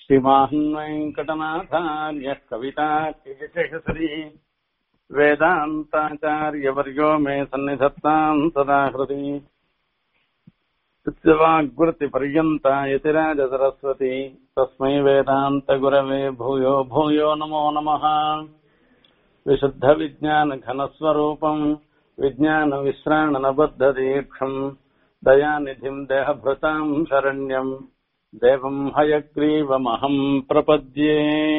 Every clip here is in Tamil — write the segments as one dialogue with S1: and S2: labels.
S1: श्रीमान् वेङ्कटनाथार्यः कवितार्किकेसरी वेदान्ताचार्यवर्यो मे सन्निधत्ताम् सदा हृदि वाग्वृत्तिपर्यन्ता यतिराजसरस्वती तस्मै वेदान्तगुरवे भूयो भूयो नमो नमः विशुद्धविज्ञानघनस्वरूपम् विज्ञानविश्राणनबद्धदीक्षम् दयानिधिम् देहभृताम् शरण्यम् தேவம் ஹயக்ரீவமகம் பிரபத்யே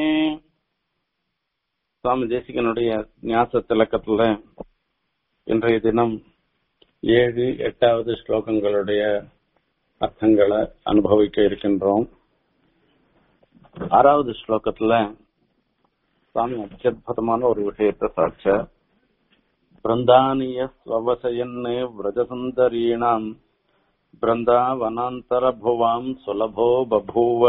S1: சுவாமி தேசிகனுடைய ஞாச திலக்கத்துல இன்றைய தினம் ஏழு எட்டாவது ஸ்லோகங்களுடைய அர்த்தங்களை அனுபவிக்க இருக்கின்றோம் ஆறாவது ஸ்லோகத்துல சுவாமி அத்தியுதமான ஒரு விஷயத்தை சாட்ச பிருந்தானிய ஸ்வவசயன்னு விரஜசுந்தரீணாம் बृन्दावनान्तरभुवाम् सुलभो बभूव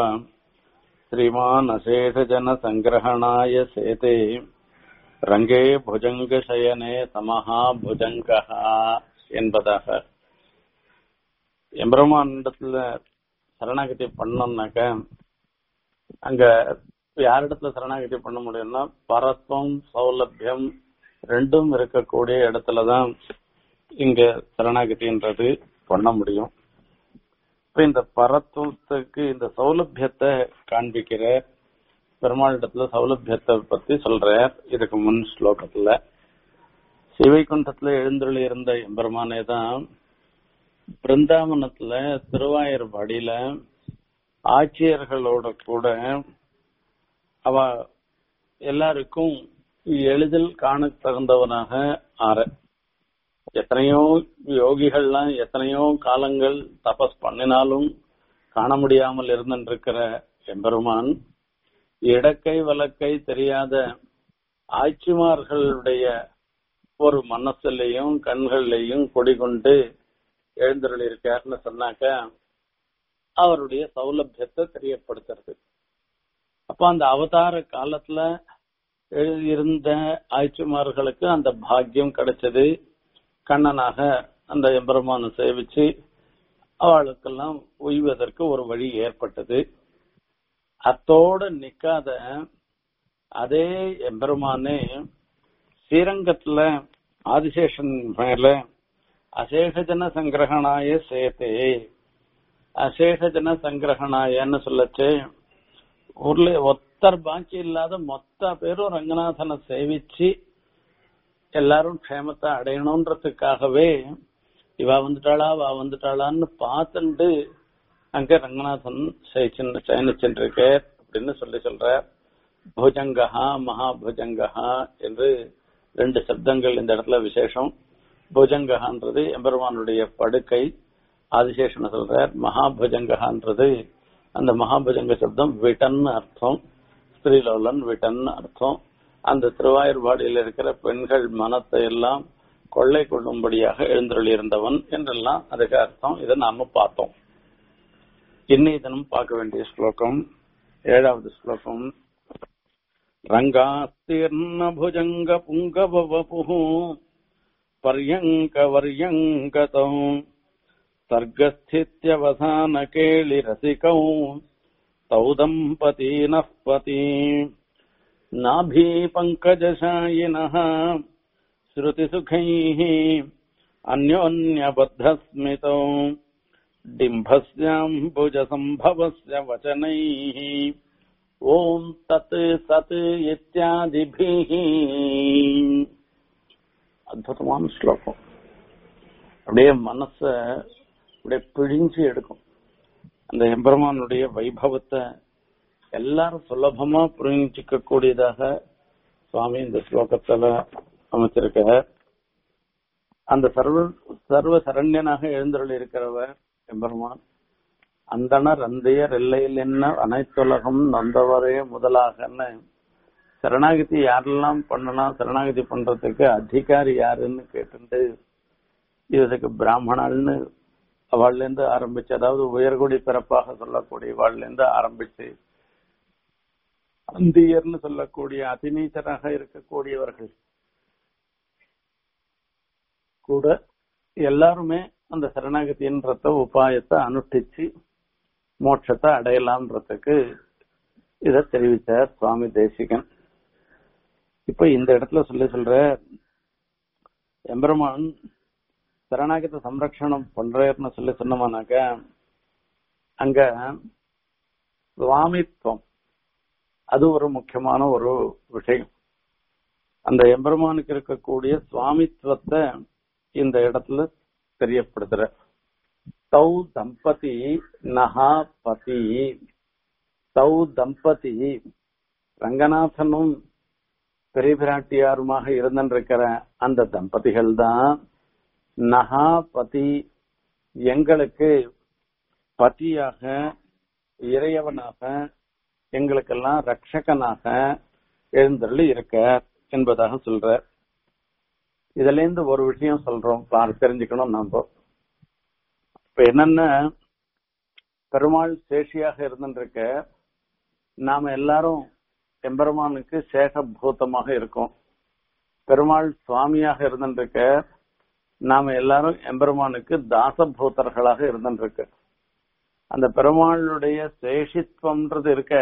S1: श्रीमानशेषजनसङ्ग्रहणाय सेते ரங்கே புஜங்கசயனே சமஹா புஜங்கா என்பதாக எம்பெருமானிடத்துல சரணாகதி பண்ணோம்னாக்க அங்க யாரிடத்துல சரணாகதி பண்ண முடியும்னா பரத்துவம் சௌலபியம் ரெண்டும் இருக்கக்கூடிய இடத்துலதான் இங்க சரணாகதின்றது பண்ண முடியும் இப்ப இந்த பரத்துவத்துக்கு இந்த சௌலபியத்தை காண்பிக்கிற பெருமாளிடத்துல சௌலபியத்தை பத்தி சொல்ற இதுக்கு முன் ஸ்லோகத்துல சிவைகுண்டத்துல எழுந்தருளி இருந்த எம்பெருமானே தான் பிருந்தாவனத்துல திருவாயூர்பாடியில ஆட்சியர்களோட கூட அவ எல்லாருக்கும் எளிதில் காண தகுந்தவனாக ஆற எத்தனையோ யோகிகள்லாம் எத்தனையோ காலங்கள் தபஸ் பண்ணினாலும் காண முடியாமல் இருந்திருக்கிற எம்பெருமான் இடக்கை வழக்கை தெரியாத ஆட்சிமார்களுடைய ஒரு மனசுலையும் கண்கள்லையும் குடிகொண்டு எழுந்தருளிருக்காருன்னு சொன்னாக்க அவருடைய சௌலபியத்தை தெரியப்படுத்துறது அப்ப அந்த அவதார காலத்துல இருந்த ஆட்சிமார்களுக்கு அந்த பாக்கியம் கிடைச்சது கண்ணனாக அந்த எம்பெருமானை சேவிச்சு அவளுக்கெல்லாம் உய்வதற்கு ஒரு வழி ஏற்பட்டது அத்தோட நிக்காத அதே எம்பெருமானே ஸ்ரீரங்கத்துல ஆதிசேஷன் மேல அசேஷஜன சங்கிரகணாய சேத்தே அசேஷஜன சங்கிரகணாயன்னு சொல்லச்சு ஊர்ல ஒத்தர் பாக்கி இல்லாத மொத்த பேரும் ரங்கநாதனை சேவிச்சு எல்லாரும் க்ஷேமத்தை அடையணும்ன்றதுக்காகவே இவா வந்துட்டாளா வா வந்துட்டாளான்னு பார்த்துட்டு அங்க ரங்கநாதன் சயனிச்சுருக்க அப்படின்னு சொல்லி சொல்ற புஜங்கஹா மகாபுஜங்கஹா என்று ரெண்டு சப்தங்கள் இந்த இடத்துல விசேஷம் புஜங்கஹான்றது எம்பெருமானுடைய படுக்கை ஆதிசேஷன் சொல்றார் மகாபுஜங்கஹான்றது அந்த மகாபுஜங்க சப்தம் விட்டன் அர்த்தம் ஸ்திரீலோலன் விட்டன் அர்த்தம் அந்த திருவாயூர்பாடியில் இருக்கிற பெண்கள் மனத்தை எல்லாம் கொள்ளை கொள்ளும்படியாக எழுந்தருளியிருந்தவன் என்றெல்லாம் அதுக்கு அர்த்தம் இதை நாம பார்த்தோம் இன்னைய தினம் பார்க்க வேண்டிய ஸ்லோகம் ஏழாவது ஸ்லோகம் ரங்காஸ்தீர்ண புஜங்க புங்கபவபு பர்யங்க வர்யங்கதம் சர்க்கஸ்தித்யவசான கேளி ரசிகௌ தௌ தம்பதீனः பதி नाभी पङ्कजशायिनः श्रुतिसुखैः अन्योन्यबद्धस्मितौ डिम्भस्याम्बुजसम्भवस्य वचनैः ॐ तत् सत् इत्यादिभिः அற்புதமான ஸ்லோகம் அப்படியே மனச அப்படியே பிழிஞ்சு எடுக்கும் அந்த எம்பெருமானுடைய வைபவத்தை எல்லாரும் சுலபமா புரிஞ்சிக்க கூடியதாக சுவாமி இந்த ஸ்லோகத்துல அமைச்சிருக்க அந்த சர்வ சர்வ சரண்யனாக எழுந்தருள் இருக்கிறவர் எம்பெருமான் அந்தனர் அந்தையர் எல்லையில் என்ன அனைத்துலகம் நந்தவரே முதலாகன்னு சரணாகதி யாரெல்லாம் பண்ணலாம் சரணாகதி பண்றதுக்கு அதிகாரி யாருன்னு கேட்டு இதுக்கு பிராமணாள்னு அவள்ல இருந்து ஆரம்பிச்சு அதாவது உயர்குடி பிறப்பாக சொல்லக்கூடிய வாழ்ல இருந்து ஆரம்பிச்சு அந்தியர்னு சொல்லக்கூடிய அதிநீச்சராக இருக்கக்கூடியவர்கள் கூட எல்லாருமே அந்த சரணாகதின்றத உபாயத்தை அனுஷ்டிச்சு மோட்சத்தை அடையலாம்ன்றதுக்கு இத தெரிவித்தார் சுவாமி தேசிகன் இப்ப இந்த இடத்துல சொல்லி சொல்ற எம்பெருமான் சரணாகத சம்ரக்ஷணம் பண்றேன்னு சொல்லி சொன்னோம்னாக்க அங்க சுவாமித்வம் அது ஒரு முக்கியமான ஒரு விஷயம் அந்த எம்பெருமானுக்கு இருக்கக்கூடிய சுவாமித்துவத்தை இந்த இடத்துல தெரியப்படுத்துற தௌ தம்பதி நகா பதி தௌ தம்பதி ரங்கநாதனும் பெரிய பிராட்டியாருமாக இருந்திருக்கிற அந்த தம்பதிகள் தான் நகா பதி எங்களுக்கு பதியாக இறையவனாக எங்களுக்கெல்லாம் ரட்சகனாக எழுந்தருளி இருக்க என்பதாக சொல்ற இதுல இருந்து ஒரு விஷயம் சொல்றோம் பாரு தெரிஞ்சுக்கணும் நாம இப்ப என்னன்னா பெருமாள் சேஷியாக இருந்துருக்க நாம எல்லாரும் எம்பெருமானுக்கு சேகபூதமாக இருக்கோம் பெருமாள் சுவாமியாக இருந்துருக்க நாம எல்லாரும் எம்பெருமானுக்கு தாசபூதர்களாக இருந்துருக்கு அந்த பெருமாளுடைய சேஷித்வம்ன்றது இருக்க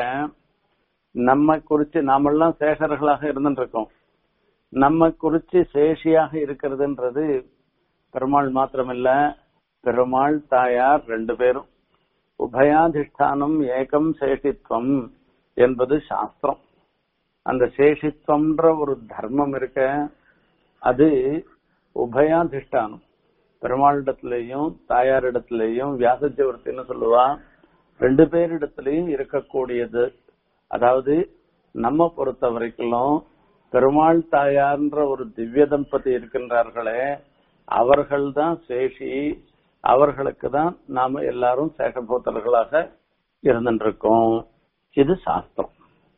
S1: நம்ம குறிச்சு நாமெல்லாம் சேகர்களாக இருந்துருக்கோம் நம்ம குறிச்சு சேஷியாக இருக்கிறதுன்றது பெருமாள் மாத்திரமில்ல பெருமாள் தாயார் ரெண்டு பேரும் உபயாதிஷ்டானம் ஏகம் சேஷித்வம் என்பது சாஸ்திரம் அந்த சேஷித்வம்ன்ற ஒரு தர்மம் இருக்க அது உபயாதிஷ்டானம் பெருமாளிடத்திலையும் தாயாரிடத்திலையும் வியாசச்சவர்த்தின்னு சொல்லுவா ரெண்டு பேரிடத்திலையும் இருக்கக்கூடியது அதாவது நம்ம பொறுத்த வரைக்கும் பெருமாள் தாயார்ன்ற ஒரு திவ்ய தம்பதி இருக்கின்றார்களே அவர்கள்தான் சேஷி அவர்களுக்கு தான் நாம எல்லாரும் சேகபோத்தர்களாக இருந்துருக்கோம் இது சாஸ்திரம்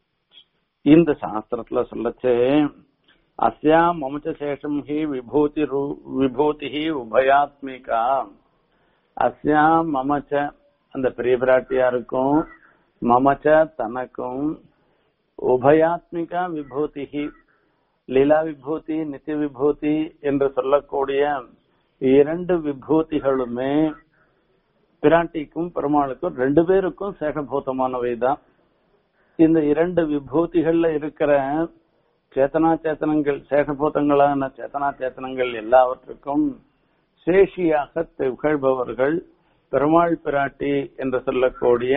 S1: இந்த சாஸ்திரத்துல சொல்லச்சு அஸ்யா மமச்ச சேஷம் ஹி விபூதி விபூதி உபயாத்மிகா அஸ்யா மமச்ச அந்த பெரிய பிராட்டியாருக்கும் மமச்ச தனக்கும் உபயாத்மிகா விபூதி லீலா விபூதி நித்திய விபூதி என்று சொல்லக்கூடிய இரண்டு விபூதிகளுமே பிராட்டிக்கும் பெருமாளுக்கும் ரெண்டு பேருக்கும் சேகபூதமானவை தான் இந்த இரண்டு விபூதிகள்ல இருக்கிற சேத்தனா சேத்தனங்கள் சேகபூதங்களான சேத்தனா சேத்தனங்கள் எல்லாவற்றுக்கும் சேஷியாக திகழ்பவர்கள் பெருமாள் பிராட்டி என்று சொல்லக்கூடிய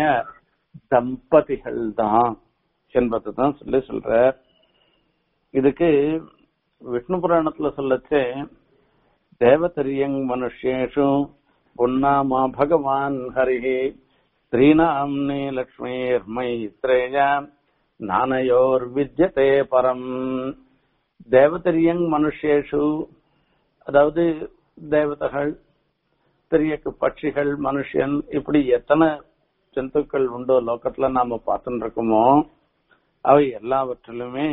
S1: தம்பதிகள் தான் என்பதுதான் சொல்லி சொல்ற இதுக்கு விஷ்ணு புராணத்துல சொல்லச்சே தேவதரியங் மனுஷேஷு புன்னாமா பகவான் ஹரிஹி ஸ்ரீநாம்னி லக்ஷ்மீர் மைத்ரேயா நானயோர் வித்யதே பரம் தேவதரியங் மனுஷேஷு அதாவது தேவதைகள் பெரிய பட்சிகள் மனுஷன் இப்படி எத்தனை ஜந்துக்கள் உண்டோ லோகத்துல நாம பார்த்துட்டு இருக்கோமோ அவை எல்லாவற்றிலுமே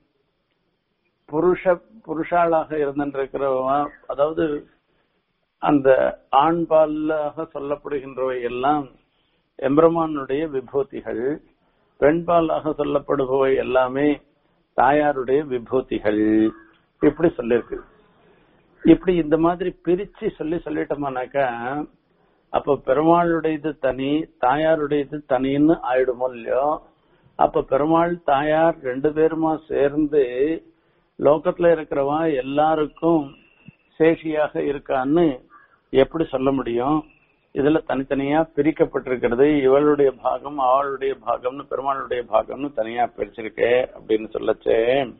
S1: புருஷ புருஷாளாக இருந்திருக்கிறவன் அதாவது அந்த ஆண்பாலாக சொல்லப்படுகின்றவை எல்லாம் எம்பெருமானுடைய விபூதிகள் பெண்பாலாக சொல்லப்படுபவை எல்லாமே தாயாருடைய விபூதிகள் இப்படி சொல்லிருக்கு இப்படி இந்த மாதிரி பிரிச்சு சொல்லி சொல்லிட்டோம்னாக்கா அப்ப பெருமாளுடையது தனி தாயாருடையது தனின்னு ஆயிடுமோ இல்லையோ அப்ப பெருமாள் தாயார் ரெண்டு பேருமா சேர்ந்து லோகத்துல இருக்கிறவா எல்லாருக்கும் சேஷியாக இருக்கான்னு எப்படி சொல்ல முடியும் இதுல தனித்தனியா பிரிக்கப்பட்டிருக்கிறது இவளுடைய பாகம் அவளுடைய பாகம்னு பெருமாளுடைய பாகம்னு தனியா பிரிச்சிருக்கே அப்படின்னு சொல்லச்சே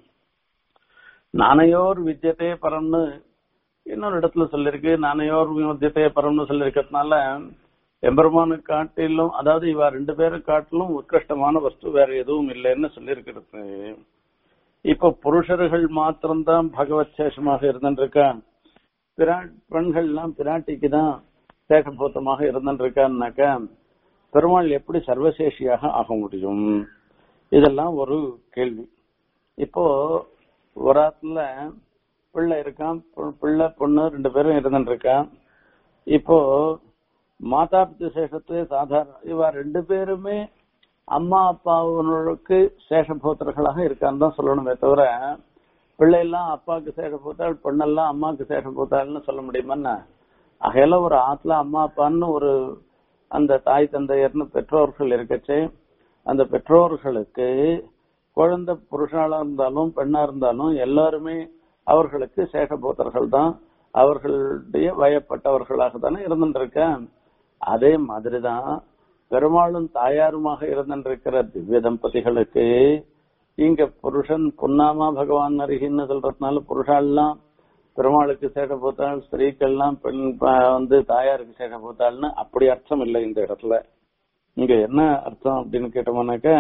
S1: நானையோர் வித்தியதே பரம்னு இன்னொரு இடத்துல சொல்லிருக்கு நானையோர் வித்தியதே பரம்னு சொல்லிருக்கிறதுனால எம்பெருமானு காட்டிலும் அதாவது இவ ரெண்டு பேரும் காட்டிலும் உத்கிருஷ்டமான வஸ்து வேற எதுவும் இல்லைன்னு சொல்லியிருக்கிறது இப்ப புருஷர்கள் மாத்திரம்தான் பகவத் சேஷமாக இருந்துருக்கா பிராட் பெண்கள்லாம் பிராட்டிக்கு தான் சேகபூத்தமாக இருந்துருக்கான்னாக்கா பெருமாள் எப்படி சர்வசேஷியாக ஆக முடியும் இதெல்லாம் ஒரு கேள்வி இப்போ ஒரு ஆத்துல பிள்ளை இருக்கான் பிள்ளை பொண்ணு ரெண்டு பேரும் இருந்துருக்கான் இப்போ மாதா பித்து சேஷத்து சாதாரண இவ ரெண்டு பேருமே அம்மா அப்பாவுக்கு சேஷபூத்தர்களாக இருக்கான்னு தான் சொல்லணுமே தவிர பிள்ளை எல்லாம் அப்பாவுக்கு சேஷபூத்தாள் பொண்ணெல்லாம் அம்மாவுக்கு சேஷபூத்தாள்னு சொல்ல முடியுமா அகையில ஒரு ஆத்துல அம்மா அப்பான்னு ஒரு அந்த தாய் தந்தையர்னு பெற்றோர்கள் இருக்கச்சு அந்த பெற்றோர்களுக்கு குழந்தை புருஷாளா இருந்தாலும் பெண்ணா இருந்தாலும் எல்லாருமே அவர்களுக்கு சேஷபூத்தர்கள் தான் அவர்களுடைய வயப்பட்டவர்களாக தானே இருந்துருக்க அதே மாதிரிதான் பெருமாளும் தாயாருமாக இருந்திருக்கிற திவ்ய தம்பதிகளுக்கு இங்க புருஷன் புன்னாமா பகவான் அருகின்னு சொல்றதுனால புருஷாலாம் பெருமாளுக்கு சேஷ பூத்தாள் ஸ்திரீக்கள்லாம் பெண் ப- வந்து தாயாருக்கு சேஷ பூத்தாள்னு அப்படி அர்த்தம் இல்லை இந்த இடத்துல இங்க என்ன அர்த்தம் அப்படின்னு கேட்டோம்னாக்கா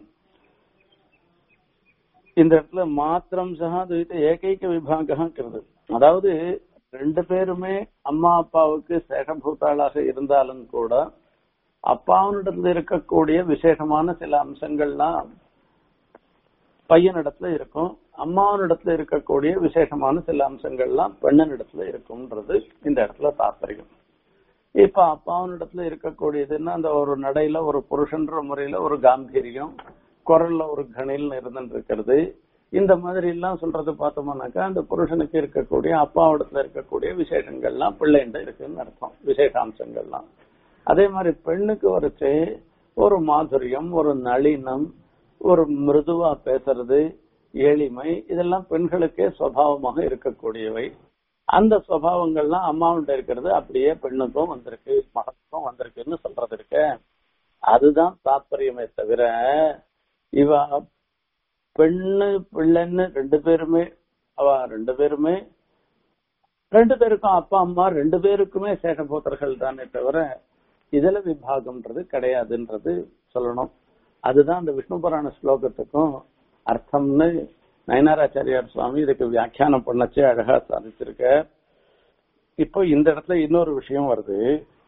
S1: இந்த இடத்துல மாத்திரம் சகா துவித்த ஏகைக்க விபாகிறது அதாவது ரெண்டு பேருமே அம்மா அப்பாவுக்கு சேஷபூத்தாளாக இருந்தாலும் கூட அப்பாவினிடத்துல இருக்கக்கூடிய விசேஷமான சில அம்சங்கள்லாம் பையனிடத்துல இருக்கும் அம்மாவனிடத்துல இருக்கக்கூடிய விசேஷமான சில அம்சங்கள்லாம் பெண்ணனிடத்துல இருக்கும்ன்றது இந்த இடத்துல தாற்பயம் இப்ப அப்பாவனிடத்துல இருக்கக்கூடியதுன்னா அந்த ஒரு நடையில ஒரு புருஷன்ற முறையில ஒரு காம்பீரியம் குரல்ல ஒரு கணில் இருந்துட்டு இருக்கிறது இந்த மாதிரி எல்லாம் சொல்றது பார்த்தோம்னாக்கா அந்த புருஷனுக்கு இருக்கக்கூடிய அப்பாவிடத்துல இருக்கக்கூடிய விசேஷங்கள்லாம் பிள்ளைண்ட இருக்குன்னு அர்த்தம் விசேஷாம்சங்கள்லாம் அதே மாதிரி பெண்ணுக்கு வரைச்சு ஒரு மாதுரியம் ஒரு நளினம் ஒரு மிருதுவா பேசுறது எளிமை இதெல்லாம் பெண்களுக்கே சுவாவமாக இருக்கக்கூடியவை அந்த சுவாவங்கள்லாம் அம்மாவுண்ட இருக்கிறது அப்படியே பெண்ணுக்கும் வந்திருக்கு மகனுக்கும் வந்திருக்குன்னு சொல்றது இருக்க அதுதான் தாற்பயமே தவிர இவ பெண்ணு பிள்ளைன்னு ரெண்டு பேருமே அவ ரெண்டு பேருமே ரெண்டு பேருக்கும் அப்பா அம்மா ரெண்டு பேருக்குமே சேஷபோத்தர்கள் தானே தவிர இதுல விபாகம்ன்றது கிடையாதுன்றது சொல்லணும் அதுதான் அந்த விஷ்ணு புராண ஸ்லோகத்துக்கும் அர்த்தம்னு நயனாராச்சாரியார் சுவாமி இதுக்கு வியாக்கியானம் பண்ணச்சே அழகா சாதிச்சிருக்க இப்போ இந்த இடத்துல இன்னொரு விஷயம் வருது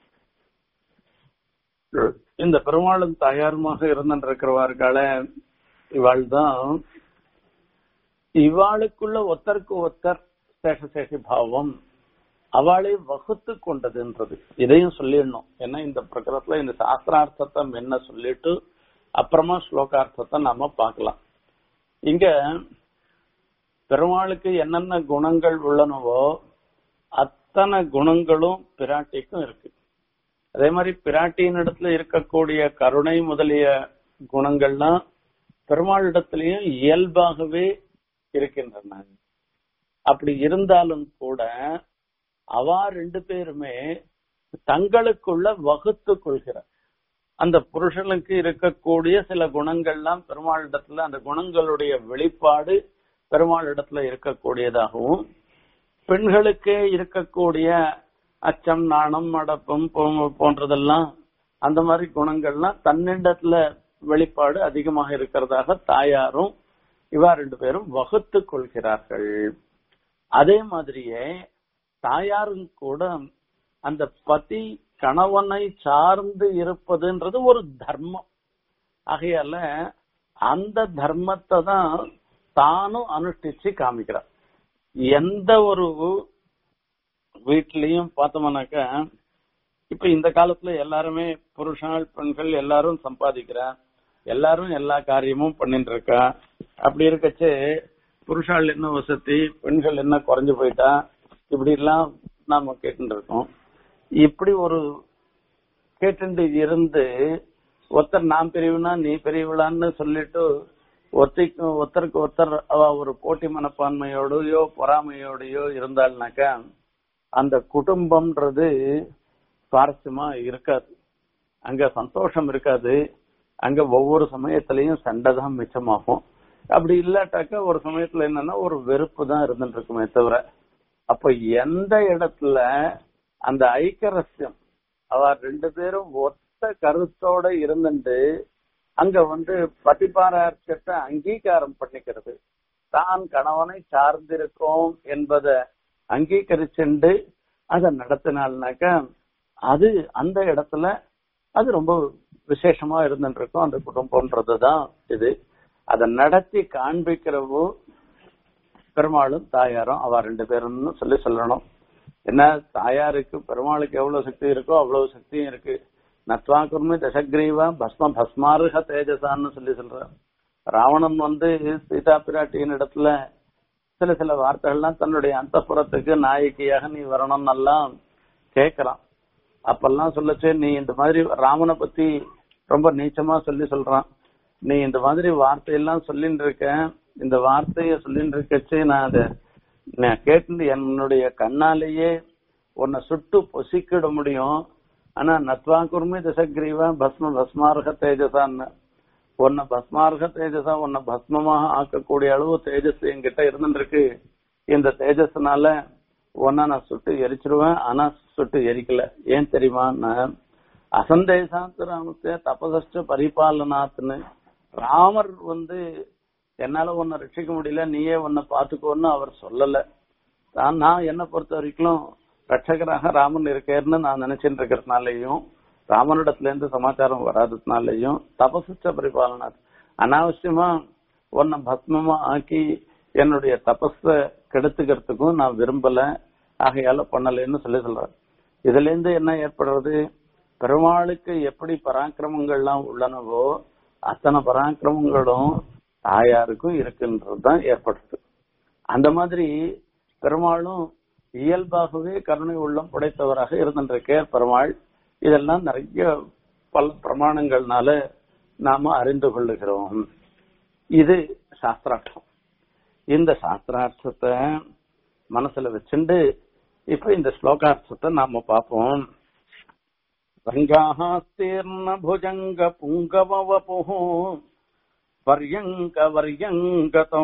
S1: இந்த பெருமாளும் தாயாருமாக இருந்திருக்கிறவார்கள இவாள் தான் இவாளுக்குள்ள ஒத்தருக்கு ஒத்தர் சேஷசேஷி பாவம் அவளை வகுத்து கொண்டதுன்றது இதையும் சொல்லிடணும் ஏன்னா இந்த பிரகரத்துல இந்த சாஸ்திரார்த்தத்தை என்ன சொல்லிட்டு அப்புறமா ஸ்லோகார்த்தத்தை நாம பார்க்கலாம் இங்க பெருமாளுக்கு என்னென்ன குணங்கள் உள்ளனவோ அத்தனை குணங்களும் பிராட்டிக்கும் இருக்கு அதே மாதிரி பிராட்டியின் இடத்துல இருக்கக்கூடிய கருணை முதலிய குணங்கள்லாம் பெருமாளிடத்திலையும் இயல்பாகவே இருக்கின்றன அப்படி இருந்தாலும் கூட அவா ரெண்டு பேருமே தங்களுக்குள்ள வகுத்து கொள்கிறார் அந்த புருஷனுக்கு இருக்கக்கூடிய சில குணங்கள்லாம் பெருமாளிடத்துல அந்த குணங்களுடைய வெளிப்பாடு பெருமாளிடத்துல இருக்கக்கூடியதாகவும் பெண்களுக்கே இருக்கக்கூடிய அச்சம் நாணம் அடப்பம் போ- போன்றதெல்லாம் அந்த மாதிரி குணங்கள்லாம் தன்னிடத்துல வெளிப்பாடு அதிகமாக இருக்கிறதாக தாயாரும் இவா ரெண்டு பேரும் வகுத்து கொள்கிறார்கள் அதே மாதிரியே தாயாரும் கூட அந்த பதி கணவனை சார்ந்து இருப்பதுன்றது ஒரு தர்மம் ஆகையால அந்த தர்மத்தை தான் தானும் அனுஷ்டிச்சு காமிக்கிறார் எந்த ஒரு வீட்லயும் பார்த்தோம்னாக்கா இப்ப இந்த காலத்துல எல்லாருமே புருஷால் பெண்கள் எல்லாரும் சம்பாதிக்கிறா எல்லாரும் எல்லா காரியமும் பண்ணிட்டு இருக்கா அப்படி இருக்கச்சு புருஷால் என்ன வசதி பெண்கள் என்ன குறைஞ்சு போயிட்டா இப்படி எல்லாம் நாம கேட்டு இருக்கோம் இப்படி ஒரு கேட்டு இருந்து ஒருத்தர் நான் பெரியவனா நீ பெரியவளான்னு சொல்லிட்டு ஒருத்திக்கு ஒருத்தருக்கு ஒருத்தர் அவ ஒரு போட்டி மனப்பான்மையோடயோ பொறாமையோடயோ இருந்தாள்னாக்கா அந்த குடும்பம்ன்றது சுவாரஸ்யமா இருக்காது அங்க சந்தோஷம் இருக்காது அங்க ஒவ்வொரு சமயத்திலையும் சண்டை தான் மிச்சமாகும் அப்படி இல்லாட்டாக்கா ஒரு சமயத்துல என்னன்னா ஒரு வெறுப்பு தான் இருந்துட்டு இருக்குமே தவிர அப்ப எந்த இடத்துல அந்த ஐக்கரஸ்யம் அவ ரெண்டு பேரும் ஒத்த கருத்தோட இருந்துட்டு அங்க வந்து பதிபாரார்த்தத்தை அங்கீகாரம் பண்ணிக்கிறது தான் கணவனை சார்ந்திருக்கோம் என்பதை அங்கீகரிச்சுண்டு அதை நடத்தினால்னாக்கா அது அந்த இடத்துல அது ரொம்ப விசேஷமா இருந்துட்டு இருக்கும் அந்த குடும்பம்ன்றதுதான் இது அதை நடத்தி காண்பிக்கிறவோ பெருமாளும் தாயாரும் அவ ரெண்டு பேரும்னு சொல்லி சொல்லணும் என்ன தாயாருக்கு பெருமாளுக்கு எவ்வளவு சக்தி இருக்கோ அவ்வளவு சக்தியும் இருக்கு நத்வா குர்மி தசக்ரீவா பஸ்ம பஸ்மாருக தேஜசான்னு சொல்லி சொல்ற ராவணன் வந்து சீதா பிராட்டியின் இடத்துல சில சில வார்த்தைகள்லாம் தன்னுடைய அந்தப்புறத்துக்கு நாயகியாக நீ வரணும்னு எல்லாம் கேக்குறான் அப்பெல்லாம் சொல்லச்சே நீ இந்த மாதிரி ராமனை பத்தி ரொம்ப நீச்சமா சொல்லி சொல்றான் நீ இந்த மாதிரி வார்த்தையெல்லாம் சொல்லிட்டு இருக்க இந்த வார்த்தைய சொல்லிட்டு இருக்கச்சே நான் அதை நான் கேட்டு என்னுடைய கண்ணாலேயே உன்னை சுட்டு பொசிக்கிட முடியும் ஆனா நத்வா குர்மி தசக்ரீவ பஸ்ம பஸ்மார்க தேஜசான்னு உன்னை பஸ்மார்க தேஜசா உன்னை பஸ்மமாக ஆக்கக்கூடிய அளவு தேஜஸ் என்கிட்ட இருந்துருக்கு இந்த தேஜஸ்னால உன்னை நான் சுட்டு எரிச்சிருவேன் ஆனா சுட்டு எரிக்கல ஏன் தெரியுமா நான் அசந்தேசாத்து ராமத்தே தபசஷ்ட பரிபாலனாத்னு ராமர் வந்து என்னால உன்னை ரட்சிக்க முடியல நீயே உன்னை பாத்துக்கோன்னு அவர் சொல்லல தான் நான் என்ன பொறுத்த வரைக்கும் ரட்சகராக ராமன் இருக்கேன்னு நான் நினைச்சிட்டு இருக்கிறதுனாலையும் ராமனிடத்துல இருந்து சமாச்சாரம் வராததுனாலையும் தபசுச்ச பரிபாலனா அனாவசியமா உன்னை பஸ்மமா ஆக்கி என்னுடைய தபஸ கெடுத்துக்கிறதுக்கும் நான் விரும்பல ஆகையால பண்ணலைன்னு சொல்லி சொல்றேன் இதுல இருந்து என்ன ஏற்படுறது பெருமாளுக்கு எப்படி பராக்கிரமங்கள்லாம் உள்ளனவோ அத்தனை பராக்கிரமங்களும் தாயாருக்கும் இருக்குன்றதுதான் ஏற்படுது அந்த மாதிரி பெருமாளும் இயல்பாகவே கருணை உள்ளம் படைத்தவராக இருந்திருக்கார் பெருமாள் இதெல்லாம் நிறைய பல பிரமாணங்கள்னால நாம அறிந்து கொள்ளுகிறோம் இது சாஸ்திரார்த்தம் இந்த சாஸ்திரார்த்தத்தை மனசுல வச்சுண்டு இப்ப இந்த ஸ்லோகார்த்தத்தை நாம பார்ப்போம் ரங்காஸ்தீர்ண புஜங்க புங்கவ வபுः பர்யங்க வர்யங்கதௌ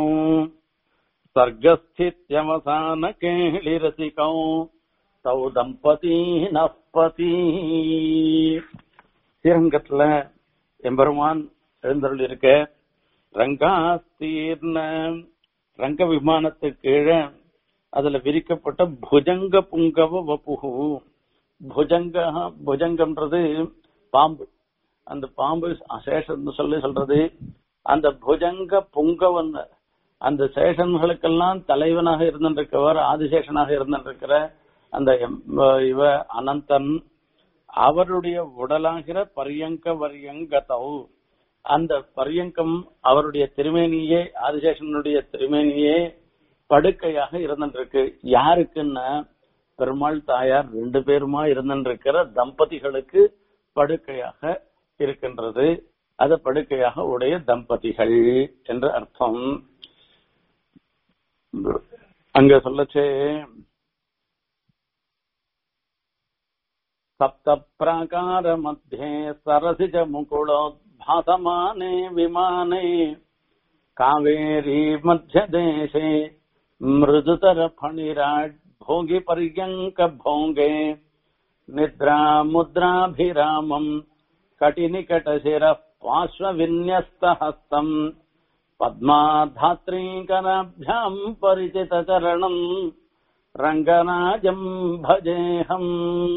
S1: சர்க்கஸ்தித்யவசான கேளிரசிகௌ தௌ தம்பதி நப்பதி ஸ்ரீரங்கத்துல எம்பெருமான் எழுந்தருள் இருக்க ரங்காஸ்தீர்ண ரங்க விமானத்துக்கு கீழே அதுல விரிக்கப்பட்ட புஜங்க புங்கவ வப்புகு புஜங்க புஜங்கம்ன்றது பாம்பு அந்த பாம்பு சேஷன் சொல்லி சொல்றது அந்த புஜங்க புங்கவன் அந்த சேஷன்களுக்கெல்லாம் தலைவனாக இருந்திருக்கவர் ஆதிசேஷனாக இருந்திருக்கிற அந்த எம்- இவ அனந்தன் அவருடைய உடலாகிற பரியங்க வரியங்கதௌ அந்த பரியங்கம் அவருடைய திருமேனியே ஆதிசேஷனுடைய திருமேனியே படுக்கையாக இருந்திருக்கு யாருக்குன்னா பெருமாள் தாயார் ரெண்டு பேருமா இருந்திருக்கிற தம்பதிகளுக்கு படுக்கையாக இருக்கின்றது அது படுக்கையாக உடைய தம்பதிகள் என்று அர்த்தம் அங்க சொல்லச்சே सप्त प्राकार मध्ये सरसिज मुकुलोद्भासमाने विमाने कावेरी मध्यदेशे मृदुतर फणिराट् भोगि पर्यङ्क भोगे निद्रा मुद्राभिरामम् कटिनिकटशिरः पार्श्वविन्यस्तहस्तम् पद्माधात्रीकराभ्याम् परिचितचरणम् ரங்கராஜம் பஜேஹம்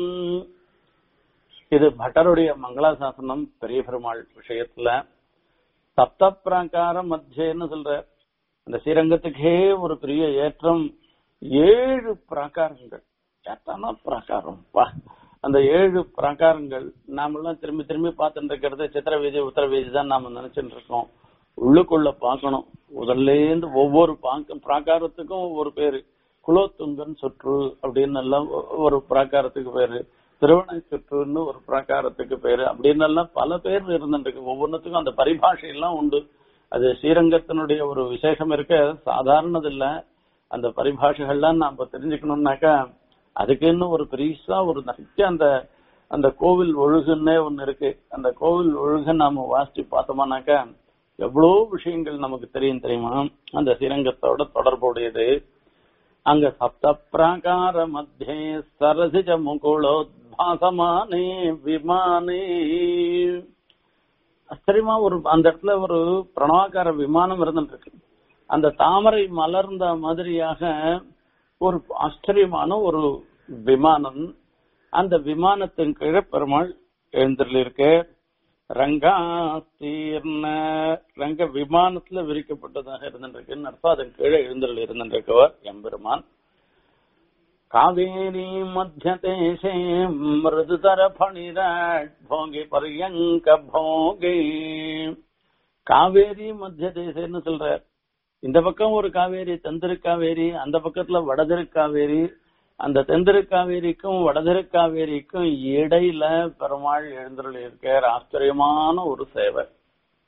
S1: இது பட்டருடைய மங்களாசாசனம் பெரிய பெருமாள் விஷயத்துல சப்த பிராகார மத்தியன்னு சொல்ற அந்த ஸ்ரீரங்கத்துக்கே ஒரு பெரிய ஏற்றம் ஏழு பிராகாரங்கள் எத்தனை பிராகாரம் பா அந்த ஏழு பிராகாரங்கள் நாமெல்லாம் திரும்பி திரும்பி பார்த்துட்டு இருக்கிறது சித்திர வீதி உத்தர வீதி தான் நாம நினைச்சிட்டு இருக்கோம் உள்ளுக்குள்ள பார்க்கணும் முதல்ல இருந்து ஒவ்வொரு பாக்க- பிராகாரத்துக்கும் ஒவ்வொரு பேரு குலோத்துங்கன் சுற்று அப்படின்னு எல்லாம் ஒ- ஒரு பிராகாரத்துக்கு பேரு திருவண்ணை சுற்றுன்னு ஒரு பிராகாரத்துக்கு பேரு அப்படின்னு எல்லாம் பல பேர் இருந்துருக்கு ஒவ்வொன்றுத்துக்கும் அந்த பரிபாஷை எல்லாம் உண்டு அது ஸ்ரீரங்கத்தினுடைய ஒரு விசேஷம் இருக்க சாதாரணது இல்ல அந்த பரிபாஷைகள்லாம் நாம தெரிஞ்சுக்கணும்னாக்கா அதுக்குன்னு ஒரு பெருசா ஒரு நிறைய அந்த அந்த கோவில் ஒழுகுன்னே ஒண்ணு இருக்கு அந்த கோவில் ஒழுக நாம வாசிச்சு பார்த்தோம்னாக்கா எவ்வளவு விஷயங்கள் நமக்கு தெரியும் தெரியுமா அந்த ஸ்ரீரங்கத்தோட தொடர்புடையது அங்க சப்த பிராகார மத்தியே சரசிஜ முகுளோத்பாசமானே விமானே ஆச்சரியமா ஒரு அந்த இடத்துல ஒரு பிரணவாக்கார விமானம் இருந்துட்டு இருக்கு அந்த தாமரை மலர்ந்த மாதிரியாக ஒரு ஆச்சரியமான ஒரு விமானம் அந்த விமானத்தின் கீழே பெருமாள் எழுந்திருக்க ரங்காஸ்தீர்ண ரங்க விமானத்துல விரிக்கப்பட்டதாக இருந்திருக்குன்னு அர்த்தம் அதன் கீழே எழுந்தருள் இருந்திருக்கவர் எம்பெருமான் காவேரி மத்தியதேசே மிருதுதர பணிராட் போகி பரியங்க போகே காவேரி மத்திய தேசம்னு சொல்றார் இந்த பக்கம் ஒரு காவேரி தென்திருக்காவேரி அந்த பக்கத்துல வடதிருக்காவேரி அந்த தென்திருக்காவேரிக்கும் வடதிருக்காவேரிக்கும் இடையில பெருமாள் எழுந்தருள் இருக்கார் ஆச்சரியமான ஒரு சேவை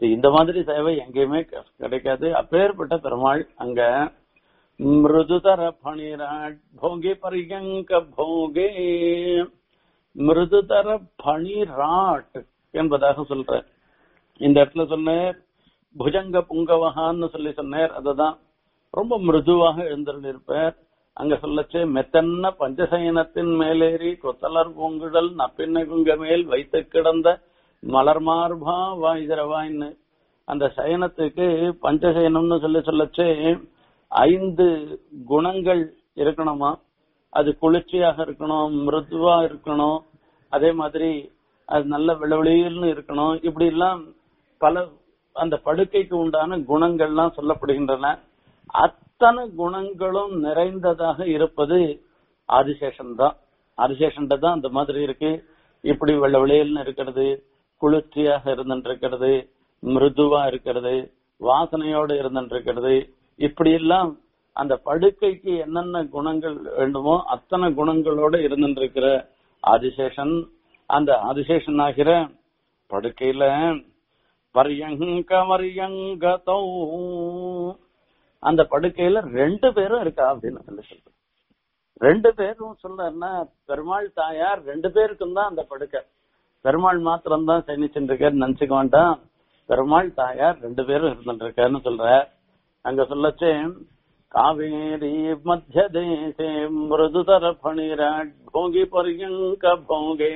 S1: இந்த மாதிரி சேவை எங்கேயுமே க- கிடைக்காது அப்பேற்பட்ட பெருமாள் அங்க மிருதுதர பணிராட் போகி பரியங்க போகே மிருதுதர பணிராட் என்பதாக சொல்ற இந்த இடத்துல சொன்னேர் புஜங்க புங்கவகான்னு சொல்லி சொன்னேர் அதுதான் ரொம்ப மிருதுவாக எழுந்திருப்பார் அங்க சொல்லச்சே மெத்தன்ன பஞ்சசயனத்தின் மேலேறி கொத்தலர் பூங்குழல் நப்பின்ன குங்க மேல் வைத்து கிடந்த மலர் மார்பா வாய்தரவாயின்னு அந்த சயனத்துக்கு பஞ்சசயனம்னு சொல்லி சொல்லச்சே ஐந்து குணங்கள் இருக்கணுமா அது குளிர்ச்சியாக இருக்கணும் மிருதுவா இருக்கணும் அதே மாதிரி அது நல்ல விளவெளியில்னு இருக்கணும் இப்படி எல்லாம் பல அந்த படுக்கைக்கு உண்டான குணங்கள்லாம் சொல்லப்படுகின்றன அத்தனை குணங்களும் நிறைந்ததாக இருப்பது ஆதிசேஷன் தான் ஆதிசேஷன் தான் அந்த மாதிரி இருக்கு இப்படி வெள்ள வெளியல்னு இருக்கிறது குளிர்ச்சியாக இருந்துட்டு மிருதுவா இருக்கிறது வாசனையோடு இருந்துட்டு இருக்கிறது இப்படி எல்லாம் அந்த படுக்கைக்கு என்னென்ன குணங்கள் வேண்டுமோ அத்தனை குணங்களோட இருந்துட்டு இருக்கிற ஆதிசேஷன் அந்த ஆதிசேஷன் ஆகிற படுக்கையில பரியங்க வரியங்கதோ அந்த படுக்கையில ரெண்டு பேரும் இருக்கா அப்படின்னு சொல்லி சொல்ற ரெண்டு பேரும் சொல்றன்னா பெருமாள் தாயார் ரெண்டு பேருக்கும் தான் அந்த படுக்கை பெருமாள் மாத்திரம் தான் சைனிச்சுருக்காரு நினைச்சுக்க வேண்டாம் பெருமாள் தாயார் ரெண்டு பேரும் இருந்துட்டு இருக்காருன்னு சொல்ற அங்க சொல்லச்சே காவேரி மத்திய தேசே மிருதுதர பணிராட் போகி பரியங்க போகே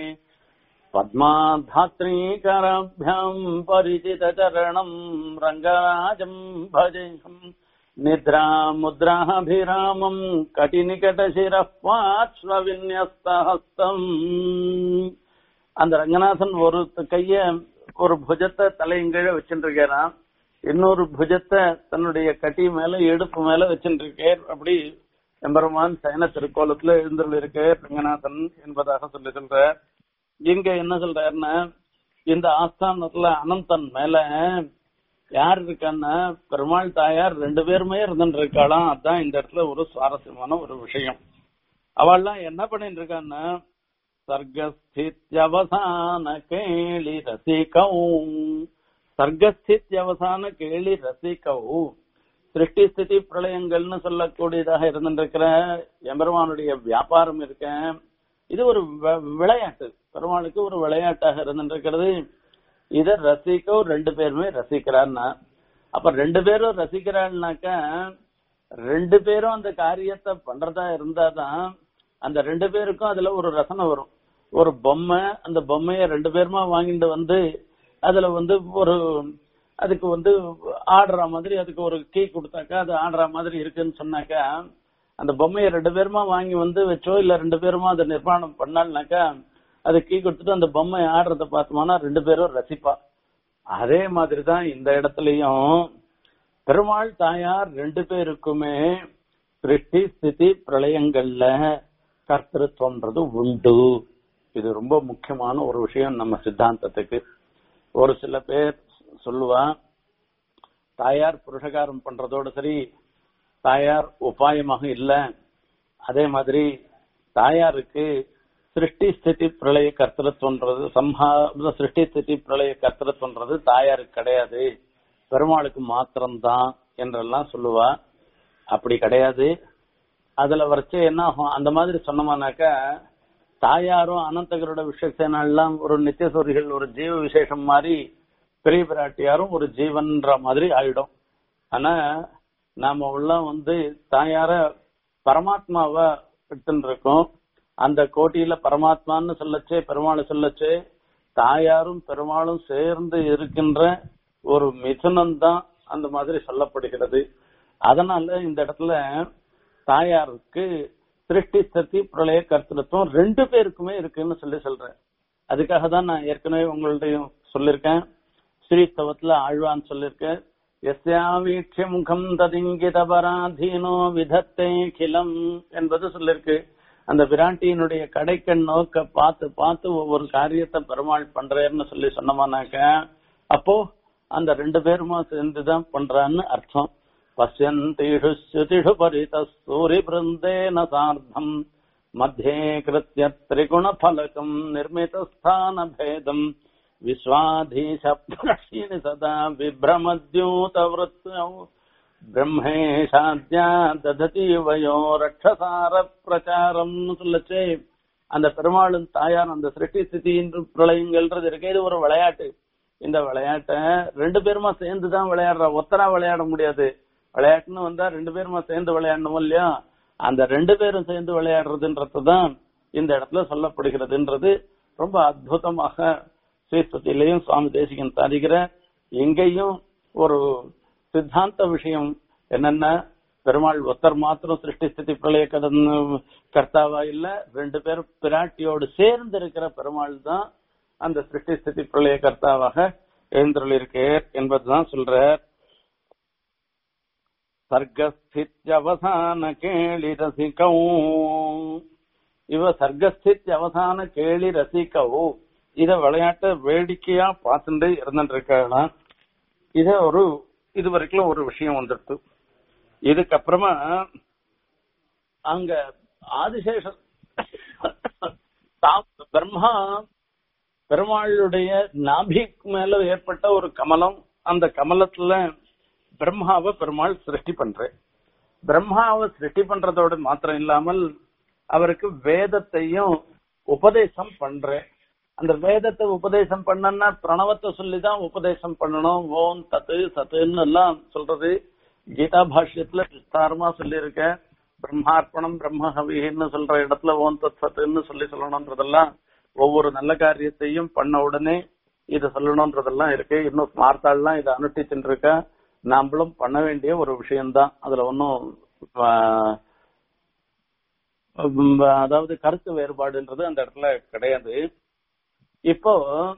S1: पद्माधात्रीकराभ्याम् परिचितचरणम् रङ्गराजम् भजेऽहम् निद्रा मुद्राभिरामम् कटिनिकटशिरः पार्श्वविन्यस्तहस्तम् அந்த ரங்கநாதன் ஒரு கைய ஒரு புஜத்தை தலையங்கீழ வச்சுருக்காராம் இன்னொரு புஜத்தை தன்னுடைய கட்டி மேல இடுப்பு மேல வச்சுருக்கார் அப்படி எம்பெருமான் சயன திருக்கோலத்துல எழுந்துள்ள இருக்கார் ரங்கநாதன் என்பதாக சொல்லி சொல்றார் இங்க என்ன சொல்றாருன்னா இந்த ஆஸ்தானத்துல அனந்தன் மேல யார் இருக்கான்னா பெருமாள் தாயார் ரெண்டு பேருமே இருந்துட்டு இருக்காளாம் அதான் இந்த இடத்துல ஒரு சுவாரஸ்யமான ஒரு விஷயம் அவள்லாம் என்ன பண்ணிட்டு இருக்கான்னா சர்க்கஸ்தித்யவசான கேளி ரசிகௌ சர்க்கஸ்தித்யவசான கேளி ரசிகௌ சிருஷ்டி ஸ்திதி பிரளயங்கள்னு சொல்லக்கூடியதாக இருந்துருக்கிற எம்பெருமானுடைய வியாபாரம் இருக்கேன் இது ஒரு வ- விளையாட்டு பெருமாளுக்கு ஒரு விளையாட்டாக இருந்துருக்கிறது இத ரசிக்க ரெண்டு பேருமே ரசிக்கிறான்னா அப்ப ரெண்டு பேரும் ரசிக்கிறாள்னாக்கா ரெண்டு பேரும் அந்த காரியத்தை பண்றதா இருந்தாதான் அந்த ரெண்டு பேருக்கும் அதுல ஒரு ரசனை வரும் ஒரு பொம்மை அந்த பொம்மைய ரெண்டு பேருமா வாங்கிட்டு வந்து அதுல வந்து ஒரு அதுக்கு வந்து ஆடுற மாதிரி அதுக்கு ஒரு கீ கொடுத்தாக்கா அது ஆடுற மாதிரி இருக்குன்னு சொன்னாக்கா அந்த பொம்மையை ரெண்டு பேருமா வாங்கி வந்து வச்சோ இல்ல ரெண்டு பேருமா அதை நிர்மாணம் பண்ணால்னாக்கா அது கீ கொடுத்துட்டு அந்த பொம்மை ஆடுறத பார்த்தோம்னா ரெண்டு பேரும் ரசிப்பா அதே மாதிரி தான் இந்த இடத்துலயும் பெருமாள் தாயார் ரெண்டு பேருக்குமே சிருஷ்டி ஸ்திதி பிரளயங்கள்ல கர்த்தத்துவம்ன்றது உண்டு இது ரொம்ப முக்கியமான ஒரு விஷயம் நம்ம சித்தாந்தத்துக்கு ஒரு சில பேர் சொல்லுவா தாயார் புருஷகாரம் பண்றதோட சரி தாயார் உபாயமாக இல்ல அதே மாதிரி தாயாருக்கு சிருஷ்டி ஸ்திதி பிரளய கர்த்தத்துவன்றது சம்ஹா சிருஷ்டி ஸ்திதி பிரளய கர்த்தத்துவன்றது தாயாருக்கு கிடையாது பெருமாளுக்கு மாத்திரம்தான் என்றெல்லாம் சொல்லுவா அப்படி கிடையாது அதுல வரைச்சு என்ன ஆகும் அந்த மாதிரி சொன்னோம்னாக்கா தாயாரும் அனந்தகரோட விஷயசேனாலாம் ஒரு நித்தியசூரிகள் ஒரு ஜீவ விசேஷம் மாதிரி பெரிய பிராட்டியாரும் ஒரு ஜீவன்ற மாதிரி ஆயிடும் ஆனா நாம உள்ள வந்து தாயார பரமாத்மாவா எடுத்துட்டு இருக்கோம் அந்த கோட்டியில பரமாத்மான்னு சொல்லச்சே பெருமாள் சொல்லச்சே தாயாரும் பெருமாளும் சேர்ந்து இருக்கின்ற ஒரு மிதுனம் தான் அந்த மாதிரி சொல்லப்படுகிறது அதனால இந்த இடத்துல தாயாருக்கு சிருஷ்டி சக்தி பிரளய கர்த்தத்துவம் ரெண்டு பேருக்குமே இருக்குன்னு சொல்லி சொல்றேன் அதுக்காக தான் நான் ஏற்கனவே உங்கள்டையும் சொல்லியிருக்கேன் ஸ்ரீஸ்தவத்துல ஆழ்வான்னு சொல்லியிருக்கேன் எஸ்யாவீட்சிய முகம் ததிங்கித பராதீனோ விதத்தே கிலம் என்பது சொல்லிருக்கு அந்த விராட்டியினுடைய கடைக்கண் நோக்க பார்த்து பார்த்து ஒவ்வொரு காரியத்தை பெருமாள் பண்றேன்னு சொல்லி சொன்னோமானாக்க அப்போ அந்த ரெண்டு பேருமா சேர்ந்துதான் பண்றான்னு அர்த்தம் பசியந்தீஷு ஸ்ருதிஷு பரித சூரி பிருந்தேன சார்த்தம் மத்தியே கிருத்திய திரிகுண பலகம் நிர்மித ஸ்தான பேதம் विश्वाधीशप्रशीनि सदा बिभ्रमद्यूतवृत्तौ பிரம்மேஷாத்யா தததி வயோ ரட்சசார பிரச்சாரம் சொல்லச்சே அந்த பெருமாளும் தாயார் அந்த சிருஷ்டி ஸ்திதி பிரளயங்கள்ன்றது இருக்கே இது ஒரு விளையாட்டு இந்த விளையாட்டை ரெண்டு பேருமா சேர்ந்து தான் விளையாடுற ஒத்தரா விளையாட முடியாது விளையாட்டுன்னு வந்தா ரெண்டு பேருமா சேர்ந்து விளையாடணும் இல்லையா அந்த ரெண்டு பேரும் சேர்ந்து விளையாடுறதுன்றது தான் இந்த இடத்துல சொல்லப்படுகிறதுன்றது ரொம்ப அற்புதமாக ஸ்ரீஸ்துதியிலையும் சுவாமி தேசிகன் சாதிக்கிற எங்கேயும் ஒரு சித்தாந்த விஷயம் என்னென்ன பெருமாள் ஒத்தர் மாத்திரம் சிருஷ்டி ஸ்திதி பிரளய கதன் கர்த்தாவா இல்ல ரெண்டு பேரும் பிராட்டியோடு சேர்ந்து இருக்கிற பெருமாள் தான் அந்த சிருஷ்டி ஸ்திதி பிரளய கர்த்தாவாக எழுந்தருளிருக்கார் என்பதுதான் சொல்றார் சர்க்கஸ்தித்யவசான கேளி ரசிகௌ இவ சர்க்கஸ்தித் அவசான கேளி ரசிகவு இத விளையாட்ட வேடிக்கையா பார்த்துட்டு இருந்துட்டு இருக்கலாம் இத ஒரு இது வரைக்கும் ஒரு விஷயம் வந்துடுது இதுக்கப்புறமா அங்க ஆதிசேஷன் தாம் பிரம்மா பெருமாளுடைய நாபிக்கு மேல ஏற்பட்ட ஒரு கமலம் அந்த கமலத்துல பிரம்மாவை பெருமாள் சிருஷ்டி பண்றேன் பிரம்மாவை சிருஷ்டி பண்றதோட மாத்திரம் இல்லாமல் அவருக்கு வேதத்தையும் உபதேசம் பண்றேன் அந்த வேதத்தை உபதேசம் பண்ணனா பிரணவத்தை சொல்லிதான் உபதேசம் பண்ணணும் ஓம் தத்து சத்துன்னு எல்லாம் சொல்றது கீதா பாஷ்யத்துல விஸ்தாரமா சொல்லியிருக்க பிரம்மார்ப்பணம் பிரம்மஹவின்னு சொல்ற இடத்துல ஓம் தத் சத்துன்னு சொல்லி சொல்லணும்ன்றதெல்லாம் ஒவ்வொரு நல்ல காரியத்தையும் பண்ண உடனே இதை சொல்லணும்ன்றதெல்லாம் இருக்கு இன்னும் ஸ்மார்த்தாள்லாம் இதை அனுஷ்டிச்சுட்டு இருக்க நாமளும் பண்ண வேண்டிய ஒரு விஷயம்தான் அதுல ஒன்னும் அதாவது கருத்து வேறுபாடுன்றது அந்த இடத்துல கிடையாது இப்போ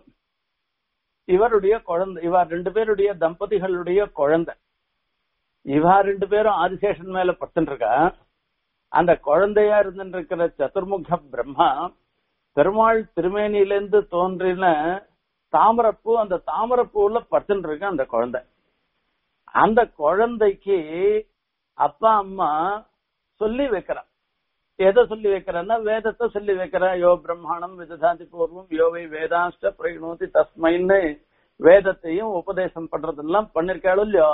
S1: இவருடைய குழந்தை இவா ரெண்டு பேருடைய தம்பதிகளுடைய குழந்தை இவா ரெண்டு பேரும் ஆதிசேஷன் மேல படுத்துட்டு இருக்கா அந்த குழந்தையா இருந்துட்டு இருக்கிற சதுர்முக பிரம்மா பெருமாள் திருமேனியிலிருந்து தோன்றின தாமரப்பூ அந்த தாமரப்பூல படுத்துட்டு இருக்க அந்த குழந்தை அந்த குழந்தைக்கு அப்பா அம்மா சொல்லி வைக்கிறான் எதை சொல்லி வைக்கிறன்னா வேதத்தை சொல்லி வைக்கிற யோ பிரம்மாணம் விததாதி பூர்வம் யோவை வேதாஷ்ட பிரயோதி தஸ்மைன்னு வேதத்தையும் உபதேசம் பண்றதெல்லாம் பண்ணிருக்காளோ இல்லையோ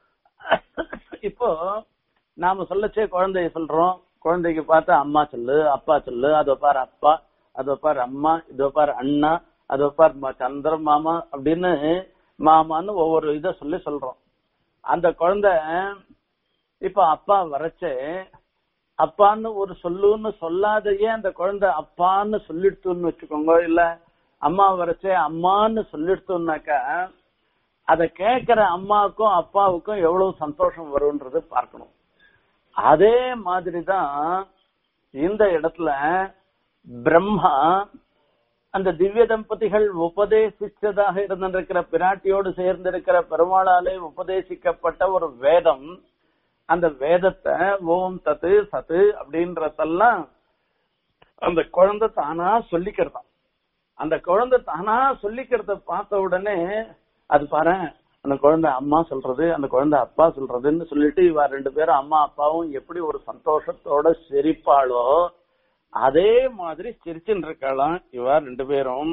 S1: இப்போ நாம சொல்லச்சே குழந்தைய சொல்றோம் குழந்தைக்கு பார்த்தா அம்மா சொல்லு அப்பா சொல்லு அதோ பாரு அப்பா அதோ பாரு அம்மா இதோ பாரு அண்ணா அதோ பாரு சந்திர மாமா அப்படின்னு மாமான்னு ஒவ்வொரு இதை சொல்லி சொல்றோம் அந்த குழந்தை இப்ப அப்பா வரைச்சே அப்பான்னு ஒரு சொல்லுன்னு சொல்லாதையே அந்த குழந்தை அப்பான்னு சொல்லிடுத்துன்னு வச்சுக்கோங்க இல்ல அம்மா வரைச்சே அம்மான்னு சொல்லிடுத்தோம்னாக்கா அதை கேட்கிற அம்மாவுக்கும் அப்பாவுக்கும் எவ்வளவு சந்தோஷம் வரும்ன்றது பார்க்கணும் அதே மாதிரிதான் இந்த இடத்துல பிரம்மா அந்த திவ்ய தம்பதிகள் உபதேசிச்சதாக இருந்திருக்கிற பிராட்டியோடு சேர்ந்திருக்கிற பெருமாளாலே உபதேசிக்கப்பட்ட ஒரு வேதம் அந்த வேதத்தை ஓம் தத்து சத்து அப்படின்றதெல்லாம் அந்த குழந்தை தானா சொல்லிக்கிறதாம் அந்த குழந்தை தானா சொல்லிக்கிறத பார்த்த உடனே அது பாரு அந்த குழந்தை அம்மா சொல்றது அந்த குழந்தை அப்பா சொல்றதுன்னு சொல்லிட்டு இவ ரெண்டு பேரும் அம்மா அப்பாவும் எப்படி ஒரு சந்தோஷத்தோட சிரிப்பாளோ அதே மாதிரி சிரிச்சுட்டு இருக்கலாம் இவ ரெண்டு பேரும்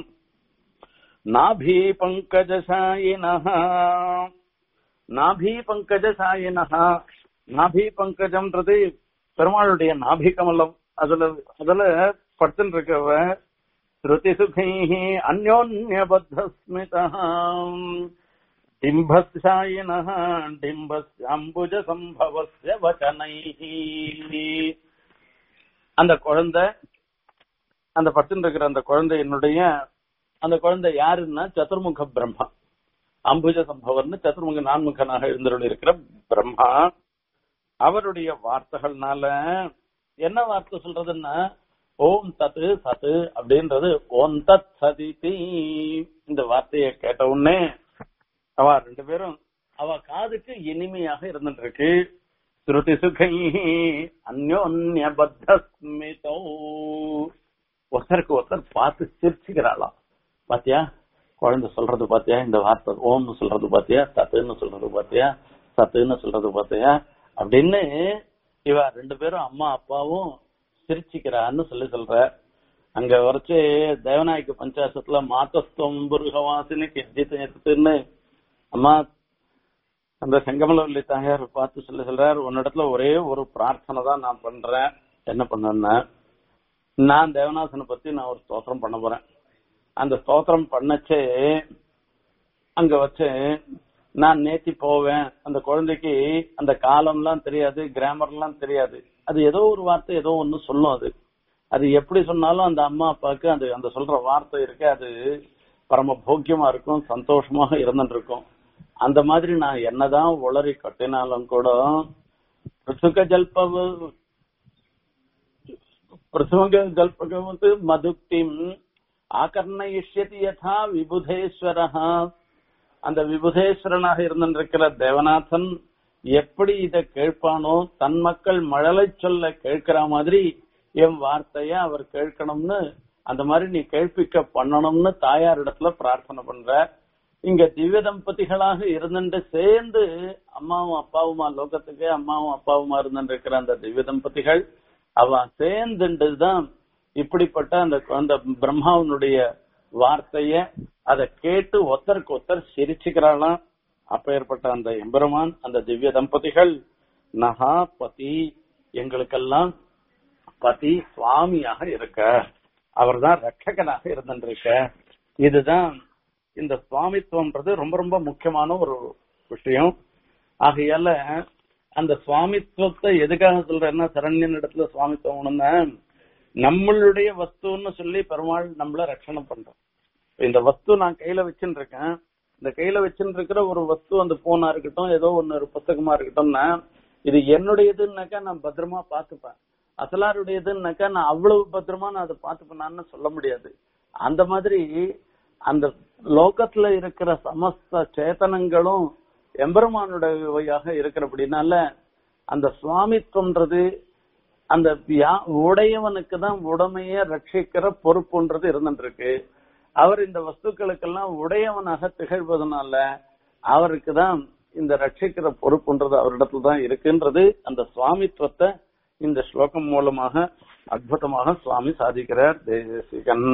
S1: நாபி பங்கஜசாயினஹா நாபி பங்கஜசாயினஹா நாபி பங்கஜம்ன்றது பெருமாளுடைய நாபி கமலம் அதுல அதுல படுத்துட்டு இருக்கவ ஸ்ருதி சுகை அந்யோன்யபத்தஸ்மிதா டிம்பஸ்யாயின டிம்பஸ்யாம்புஜ சம்பவஸ்ய வச்சனை அந்த குழந்தை அந்த படுத்துட்டு இருக்கிற அந்த குழந்தையினுடைய அந்த குழந்தை யாருன்னா சதுர்முக பிரம்மா அம்புஜ சம்பவர்னு சதுர்முக நான்முகனாக இருந்தருள் இருக்கிற பிரம்மா அவருடைய வார்த்தைகள்னால என்ன வார்த்தை சொல்றதுன்னா ஓம் தத்து சத்து அப்படின்றது ஓம் தத் சதிதி இந்த வார்த்தையை கேட்ட உடனே அவ ரெண்டு பேரும் அவ காதுக்கு இனிமையாக இருந்துட்டு இருக்கு ஸ்ருதி சுகை அந்யோன்ய பத்தஸ்மிதோ ஒருத்தருக்கு ஒருத்தர் பார்த்து சிரிச்சுக்கிறாளாம் பாத்தியா குழந்தை சொல்றது பாத்தியா இந்த வார்த்தை ஓம்னு சொல்றது பாத்தியா சத்துன்னு சொல்றது பாத்தியா சத்துன்னு சொல்றது பாத்தியா அப்படின்னு இவ ரெண்டு பேரும் அம்மா அப்பாவும் சிரிச்சுக்கிறான்னு சொல்லி சொல்ற அங்க வரைச்சு தேவநாயக பஞ்சாசத்துல மாத்தஸ்தம் புருகவாசினி கிஜித்துன்னு அம்மா அந்த செங்கமலவல்லி தாயார் பார்த்து சொல்ல சொல்றார் உன்னிடத்துல ஒரே ஒரு பிரார்த்தனை தான் நான் பண்றேன் என்ன பண்ணேன்னா நான் தேவநாசனை பத்தி நான் ஒரு ஸ்தோத்திரம் பண்ண போறேன் அந்த ஸ்தோத்திரம் பண்ணச்சே அங்க வச்சு நான் நேத்தி போவேன் அந்த குழந்தைக்கு அந்த காலம்லாம் தெரியாது கிராமர்லாம் தெரியாது அது ஏதோ ஒரு வார்த்தை ஏதோ ஒண்ணு சொல்லும் அது அது எப்படி சொன்னாலும் அந்த அம்மா அப்பாவுக்கு அது அந்த சொல்ற வார்த்தை இருக்கு அது பரம போக்கியமா இருக்கும் சந்தோஷமாக இருந்துட்டு இருக்கும் அந்த மாதிரி நான் என்னதான் உளறி கட்டினாலும் கூட பிருசுக ஜல்பவு பிருசுக ஜல்பகவது மதுக்திம் ஆகர்ணயிஷ்யதி யதா விபுதேஸ்வரஹா அந்த விபுதேஸ்வரனாக இருந்திருக்கிற தேவநாதன் எப்படி இத கேட்பானோ தன் மக்கள் மழலை சொல்ல கேட்கிற மாதிரி என் வார்த்தைய அவர் கேட்கணும்னு அந்த மாதிரி நீ கேட்பிக்க பண்ணணும்னு தாயார் இடத்துல பிரார்த்தனை பண்ற இங்க திவ்ய தம்பதிகளாக இருந்துட்டு சேர்ந்து அம்மாவும் அப்பாவுமா லோகத்துக்கு அம்மாவும் அப்பாவுமா இருந்துட்டு அந்த திவ்ய தம்பதிகள் அவன் சேர்ந்துட்டு தான் இப்படிப்பட்ட அந்த அந்த பிரம்மாவனுடைய வார்த்தைய அதை கேட்டு ஒருத்தருக்கு ஒருத்தர் சிரிச்சுக்கிறாளாம் அப்பேற்பட்ட அந்த எம்பெருமான் அந்த திவ்ய தம்பதிகள் நகா பதி எங்களுக்கெல்லாம் பதி சுவாமியாக இருக்க அவர்தான் ரட்சகனாக இருந்திருக்க இதுதான் இந்த சுவாமித்துவம்ன்றது ரொம்ப ரொம்ப முக்கியமான ஒரு விஷயம் ஆகையால அந்த சுவாமித்துவத்தை எதுக்காக சொல்றேன்னா சரண்யன் இடத்துல சுவாமித்துவம்னா நம்மளுடைய வஸ்துன்னு சொல்லி பெருமாள் நம்மள ரட்சணை பண்றோம் இந்த வஸ்து நான் கையில வச்சுட்டு இருக்கேன் இந்த கையில வச்சுட்டு இருக்கிற ஒரு வஸ்து அந்த போனா இருக்கட்டும் ஏதோ ஒன்னு ஒரு புத்தகமா இருக்கட்டும்னா இது என்னுடையதுன்னாக்கா நான் பத்திரமா பாத்துப்பேன் அசலாருடையதுன்னாக்கா நான் அவ்வளவு பத்திரமா நான் அதை பாத்துப்பேனான்னு சொல்ல முடியாது அந்த மாதிரி அந்த லோகத்துல இருக்கிற சமஸ்த சேத்தனங்களும் எம்பெருமானுடையவையாக இருக்கிறபடினால அந்த சுவாமித்துவன்றது அந்த உடையவனுக்கு தான் உடமைய ரட்சிக்கிற பொறுப்புன்றது இருந்துருக்கு அவர் இந்த வஸ்துக்களுக்கெல்லாம் உடையவனாக திகழ்வதனால அவருக்கு தான் இந்த ரட்சிக்கிற பொறுப்புன்றது அவரிடத்துல தான் இருக்குன்றது அந்த சுவாமித்துவத்தை இந்த ஸ்லோகம் மூலமாக அற்புதமாக சுவாமி சாதிக்கிறார் தேசிகன்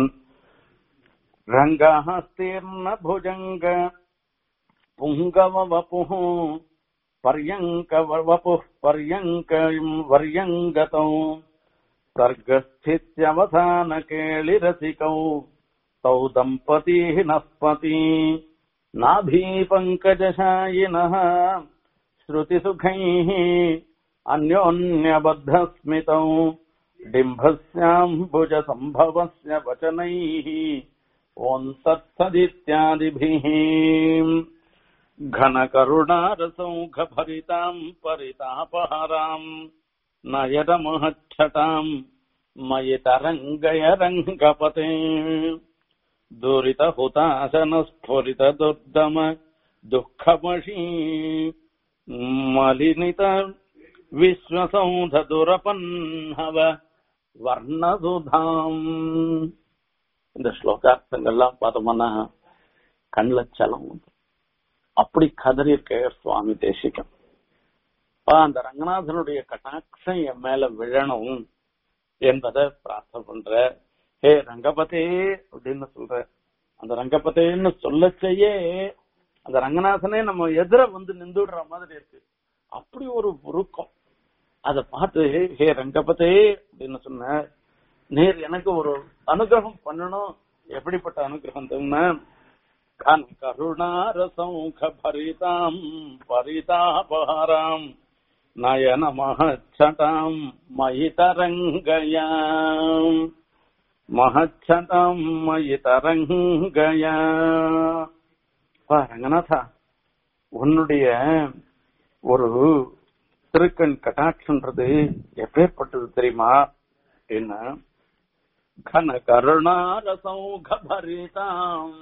S1: ரங்கஹஸ்தீர்ண புஜங்க புங்கவ வபுः पर्यङ्क वपुः पर्यङ्कम् वर्यङ्गतौ सर्गस्थित्यवधानकेलिरसिकौ तौ दम्पतीः नःपती नाभीपङ्कजशायिनः श्रुतिसुखैः अन्योन्यबद्धस्मितौ डिम्भस्याम्बुजसम्भवस्य वचनैः ॐ तत्सदित्यादिभिः घनकरुणारसौघभरिताम् परितापहराम् नयनमहच्छटाम् मयि तरङ्गय रङ्गपते दुरितहुताशनस्फुरितदुर्दम दुःखमषी मलिनित விஸ்வசௌததுரபன்னவ வர்ணதுதாம் இந்த ஸ்லோகார்த்தங்கள்லாம் பார்த்தோம்னா கண்ணில் சலம் அப்படி கதறி இருக்க சுவாமி தேசிகம் அந்த ரங்கநாதனுடைய கட்டாட்சம் என் மேல விழணும் என்பதை பிரார்த்தனை பண்ற ஹே ரங்கபதே அப்படின்னு சொல்ற அந்த ரங்கபதேன்னு சொல்ல செய்ய அந்த ரங்கநாதனே நம்ம எதிர வந்து நின்றுடுற மாதிரி இருக்கு அப்படி ஒரு உருக்கம் அதை பார்த்து ஹே ரங்கபதே அப்படின்னு சொன்ன நேர் எனக்கு ஒரு அனுகிரகம் பண்ணணும் எப்படிப்பட்ட அனுகிரகம் தெரியுமா கருணாரசௌக பரிதாம் பரிதாபஹராம் நயன மகச்சட்டாம் மயிதரங்கயாம் மகச்சட்டாம் மயிதரங்கயா ரங்கநாதா உன்னுடைய ஒரு திருக்கண் கட்டாட்சன்றது எப்பேற்பட்டது தெரியுமா என்ன கன கருணாரசௌக பரிதாம்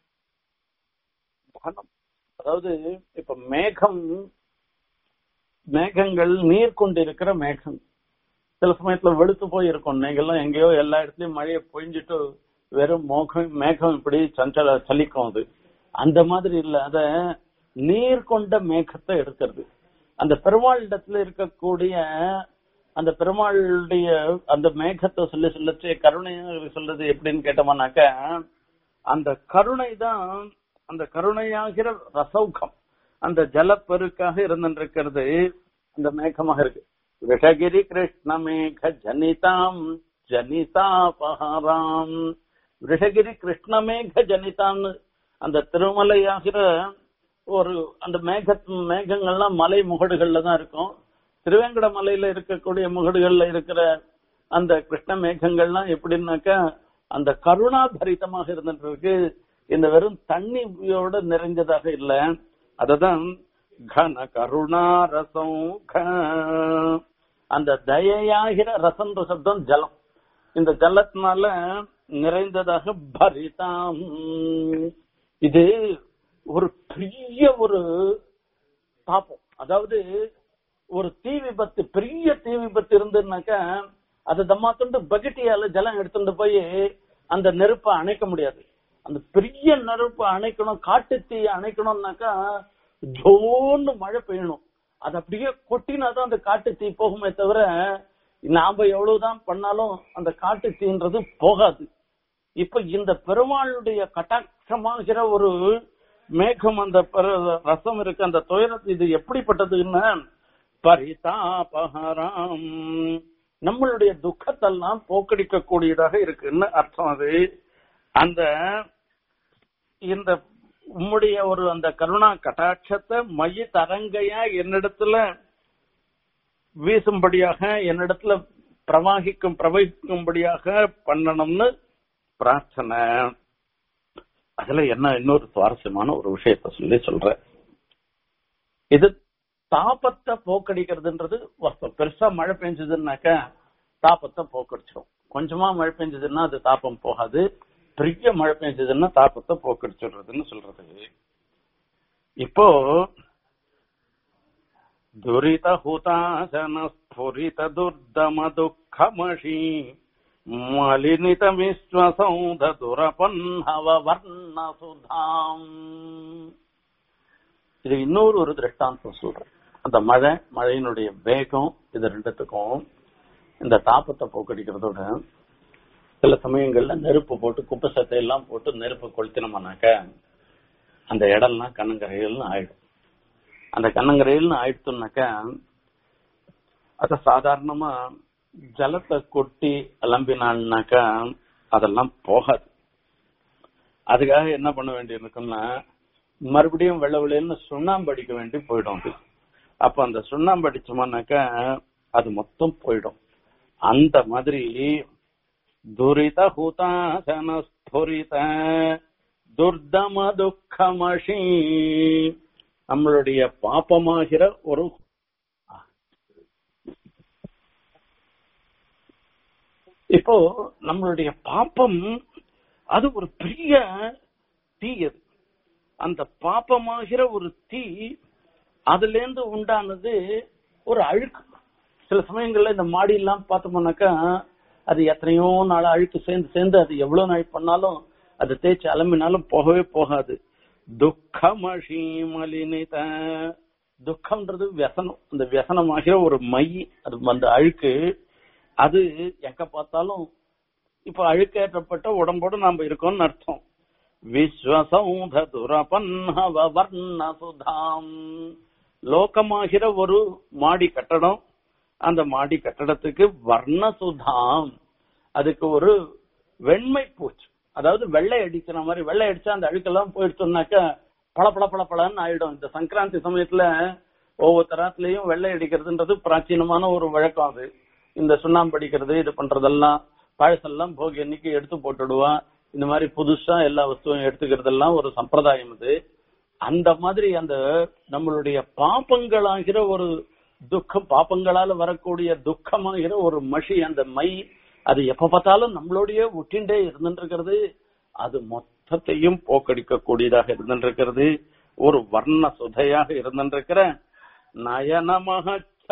S1: கனம் அதாவது இப்ப மேகம் மேகங்கள் நீர் கொண்டிருக்கிற மேகம் சில சமயத்துல வெளுத்து போய் இருக்கும் நீங்கெல்லாம் எங்கேயோ எல்லா இடத்துலயும் மழையை பொழிஞ்சிட்டு வெறும் மோகம் மேகம் இப்படி சஞ்சல சலிக்கும் அது அந்த மாதிரி இல்ல அத நீர் கொண்ட மேகத்தை எடுக்கிறது அந்த பெருமாள் இடத்துல இருக்கக்கூடிய அந்த பெருமாளுடைய அந்த மேகத்தை சொல்லி சொல்லச்சு கருணை சொல்றது எப்படின்னு கேட்டோம்னாக்க அந்த கருணை தான் அந்த கருணையாகிற ரசௌகம் அந்த ஜலப்பெருக்காக இருந்திருக்கிறது அந்த மேகமாக இருக்கு விஷகிரி கிருஷ்ண மேக ஜனிதாம் ஜனிதாபஹாராம் விஷகிரி கிருஷ்ண மேக ஜனிதான்னு அந்த திருமலையாகிற ஒரு அந்த மேக மேகங்கள்லாம் மலை முகடுகள்ல தான் இருக்கும் திருவேங்கட மலையில இருக்கக்கூடிய முகடுகள்ல இருக்கிற அந்த கிருஷ்ண மேகங்கள்லாம் எப்படின்னாக்கா அந்த கருணாபரிதமாக இருந்துட்டு இருக்கு இந்த வெறும் தண்ணியோட நிறைஞ்சதாக இல்ல அததான் கன கருணா ரசம் அந்த தயையாகிற ரசன்ற சப்தம் ஜலம் இந்த ஜலத்தினால நிறைந்ததாக பரிதாம் இது ஒரு பெரிய ஒரு தாபம் அதாவது ஒரு தீ விபத்து பெரிய தீ விபத்து இருந்துனாக்கா அது தம்மாத்துண்டு பகட்டியால ஜலம் எடுத்துட்டு போய் அந்த நெருப்பை அணைக்க முடியாது அந்த பெரிய நெருப்பை அணைக்கணும் காட்டு தீயை அணைக்கணும்னாக்கா ஜோன்னு மழை பெய்யணும் அது அப்படியே கொட்டினாதான் அந்த காட்டு தீ போகுமே தவிர நாம எவ்வளவுதான் பண்ணாலும் அந்த காட்டு தீன்றது போகாது இப்ப இந்த பெருமாளுடைய கட்டாட்சமாகிற ஒரு மேகம் அந்த பெரு- ரசம் இருக்கு அந்த துயரத்து இது எப்படிப்பட்டதுன்னா பரிதாபஹராம் நம்மளுடைய துக்கத்தெல்லாம் போக்கடிக்க கூடியதாக இருக்குன்னு அர்த்தம் அது அந்த இந்த உம்முடைய ஒரு அந்த கருணா கட்டாட்சத்தை மைய தரங்கையா என்னிடத்துல வீசும்படியாக என்னிடத்துல பிரவாகிக்கும் பிரவகிக்கும்படியாக பண்ணணும்னு பிரார்த்தனை அதுல என்ன இன்னொரு சுவாரஸ்யமான ஒரு விஷயத்த சொல்லி சொல்றேன் இது தாபத்தை போக்கடிக்கிறதுன்றது வாஸ்தவம் பெருசா மழை பெஞ்சதுன்னாக்கா தாபத்தை போக்கடிச்சிடும் கொஞ்சமா மழை பெஞ்சதுன்னா அது தாபம் போகாது பெரிய மழை பெஞ்சதுன்னா தாபத்தை போக்கடிச்சிடுறதுன்னு சொல்றது இப்போ துரித ஹுதாசன ஸ்புரித துர்தம துக்கமஷி மலினித விஸ்வசௌத துரபன்னவ வர்ண சுதாம் இது இன்னொரு ஒரு திருஷ்டாந்தம் சொல்றேன் அந்த மழை மழையினுடைய வேகம் இது ரெண்டுத்துக்கும் இந்த தாப்பத்தை போக்கடிக்கிறதோட சில சமயங்கள்ல நெருப்பு போட்டு குப்பை சத்தை எல்லாம் போட்டு நெருப்பு கொளுத்தினோம்னாக்க அந்த இடம்லாம் கண்ணங்கரையல்னு ஆயிடும் அந்த கண்ணங்கரையல்னு ஆயிடுத்துனாக்க அத சாதாரணமா ஜலத்தை கொட்டி அலம்பினான்னாக்கா அதெல்லாம் போகாது அதுக்காக என்ன பண்ண வேண்டியிருக்குன்னா மறுபடியும் வெள்ள வெள்ளைன்னு சுண்ணாம்பு அடிக்க வேண்டி போயிடும் அது அப்ப அந்த சுண்ணாம்பு அடிச்சோம்னாக்கா அது மொத்தம் போயிடும் அந்த மாதிரி துரித ஹுதாசன ஸ்புரித துர்தம துக்கமஷி நம்மளுடைய பாப்பமாகிற ஒரு இப்போ நம்மளுடைய பாப்பம் அது ஒரு பெரிய தீ அது அந்த பாப்பமாகிற ஒரு தீ அதுல இருந்து உண்டானது ஒரு அழுக்கு சில சமயங்கள்ல இந்த மாடி எல்லாம் பார்த்தோம்னாக்கா அது எத்தனையோ நாள் அழுக்கு சேர்ந்து சேர்ந்து அது எவ்வளவு நாள் பண்ணாலும் அது தேய்ச்சி அலம்பினாலும் போகவே போகாது துக்கமஷி மலினித துக்கம்ன்றது व्यசனம் அந்த व्यசனமாகிற ஒரு மை அது அந்த அழுக்கு அது எங்க பார்த்தாலும் இப்ப அழுக்கேற்றப்பட்ட உடம்போடு நாம இருக்கோம்னு அர்த்தம் விஸ்வசௌத துரபன்னவ வர்ண சுதாம் லோகமாகிற ஒரு மாடி கட்டடம் அந்த மாடி கட்டடத்துக்கு வர்ண சுதாம் அதுக்கு ஒரு வெண்மை பூச்சு அதாவது வெள்ளை அடிக்கிற மாதிரி வெள்ளை அடிச்சா அந்த அழுக்கெல்லாம் போயிடுச்சோம்னாக்கா பள பள பள பளன்னு ஆயிடும் இந்த சங்கராந்தி சமயத்துல ஒவ்வொரு தரத்துலயும் வெள்ளை அடிக்கிறதுன்றது பிராச்சீனமான ஒரு வழக்கம் அது இந்த சுண்ணாம்பு அடிக்கிறது இது பண்றதெல்லாம் பழசெல்லாம் போகி அன்னைக்கு எடுத்து போட்டுடுவா இந்த மாதிரி புதுசா எல்லா வஸ்துவும் எடுத்துக்கிறதெல்லாம் ஒரு சம்பிரதாயம் இது அந்த மாதிரி அந்த நம்மளுடைய பாப்பங்களாகிற ஒரு துக்கம் பாப்பங்களால வரக்கூடிய துக்கமாகிற ஒரு மஷி அந்த மை அது எப்ப பார்த்தாலும் நம்மளோடய ஒட்டிண்டே இருந்துருக்கிறது அது மொத்தத்தையும் போக்கடிக்க கூடியதாக இருந்திருக்கிறது ஒரு வர்ண சுதையாக இருந்திருக்கிற நயனமக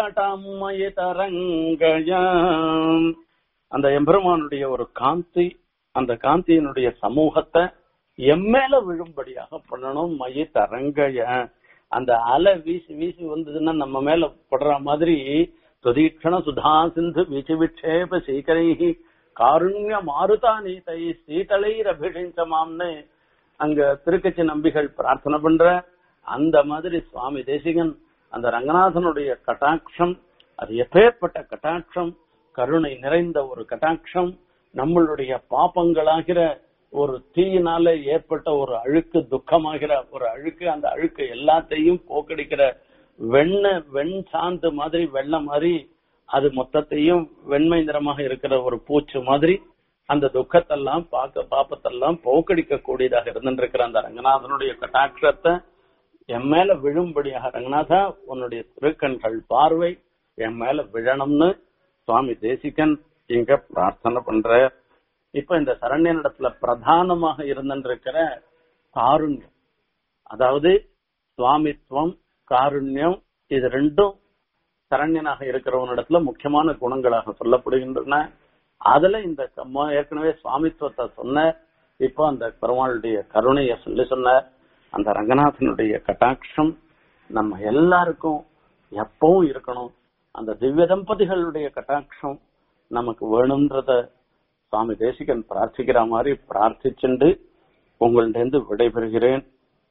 S1: சடமயதரங்கயம் அந்த எம்பெருமானுடைய ஒரு காந்தி அந்த காந்தியினுடைய சமூகத்தை எம்மேல விழும்படியாக பண்ணணும் மைய தரங்கய அந்த அலை வீசி வீசி வந்ததுன்னா நம்ம மேல படுற மாதிரி சுதீக்ஷண சுதா சிந்து விச்சி விக்ஷேப சீக்கரைஹி காருண்ய மாருதா நீதை சீதளைர் அபிஷிஞ்சமாம்னு அங்க திருக்கச்சி நம்பிகள் பிரார்த்தனை பண்ற அந்த மாதிரி சுவாமி தேசிகன் அந்த ரங்கநாதனுடைய கட்டாட்சம் அது எப்பேற்பட்ட கட்டாட்சம் கருணை நிறைந்த ஒரு கட்டாட்சம் நம்மளுடைய பாப்பங்களாகிற ஒரு தீயினால ஏற்பட்ட ஒரு அழுக்கு துக்கமாகிற ஒரு அழுக்கு அந்த அழுக்கு எல்லாத்தையும் போக்கடிக்கிற வெண்ண வெண் சாந்து மாதிரி வெள்ளை மாதிரி அது மொத்தத்தையும் வெண்மை நிறமாக இருக்கிற ஒரு பூச்சு மாதிரி அந்த துக்கத்தெல்லாம் பார்க்க பாப்பத்தெல்லாம் போக்கடிக்க கூடியதாக இருந்திருக்கிற அந்த ரங்கநாதனுடைய கட்டாட்சத்தை என் மேல விழும்படியாக ரங்கநாதா உன்னுடைய திருக்கண்கள் பார்வை என் மேல விழணும்னு சுவாமி தேசிகன் இங்க பிரார்த்தனை பண்ற இப்ப இந்த சரண்யனிடத்துல பிரதானமாக இருந்திருக்கிற காருண்யம் அதாவது சுவாமித்துவம் காருண்யம் இது ரெண்டும் சரண்யனாக இருக்கிறவனிடத்துல முக்கியமான குணங்களாக சொல்லப்படுகின்றன அதுல இந்த கம்ம- ஏற்கனவே சுவாமித்துவத்தை சொன்ன இப்போ அந்த பெருமாளுடைய கருணையை சொல்லி சொன்ன அந்த ரங்கநாதனுடைய கட்டாட்சம் நம்ம எல்லாருக்கும் எப்பவும் இருக்கணும் அந்த திவ்ய தம்பதிகளுடைய கட்டாட்சம் நமக்கு வேணும்ன்றத சுவாமி தேசிகன் பிரார்த்திக்கிற மாதிரி பிரார்த்திச்சுண்டு உங்கள்டேந்து விடைபெறுகிறேன்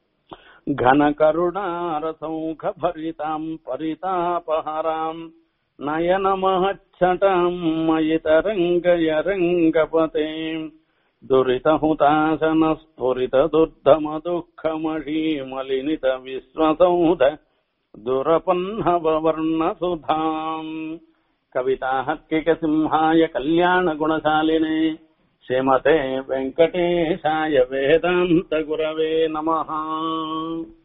S1: घनकरुणारसौख भरिताम् परितापहराम् नयनमहच्छटाम् मयि तरङ्गय रङ्गपते दुरितहुताशनस्फुरितदुर्धमदुःखमषीमलिनित विश्वसौध दुरपन्नववर्णसुधाम् कविताहर्किकसिंहाय कल्याणगुणशालिने श्रीमते वेङ्कटेशाय वेदान्तगुरवे नमः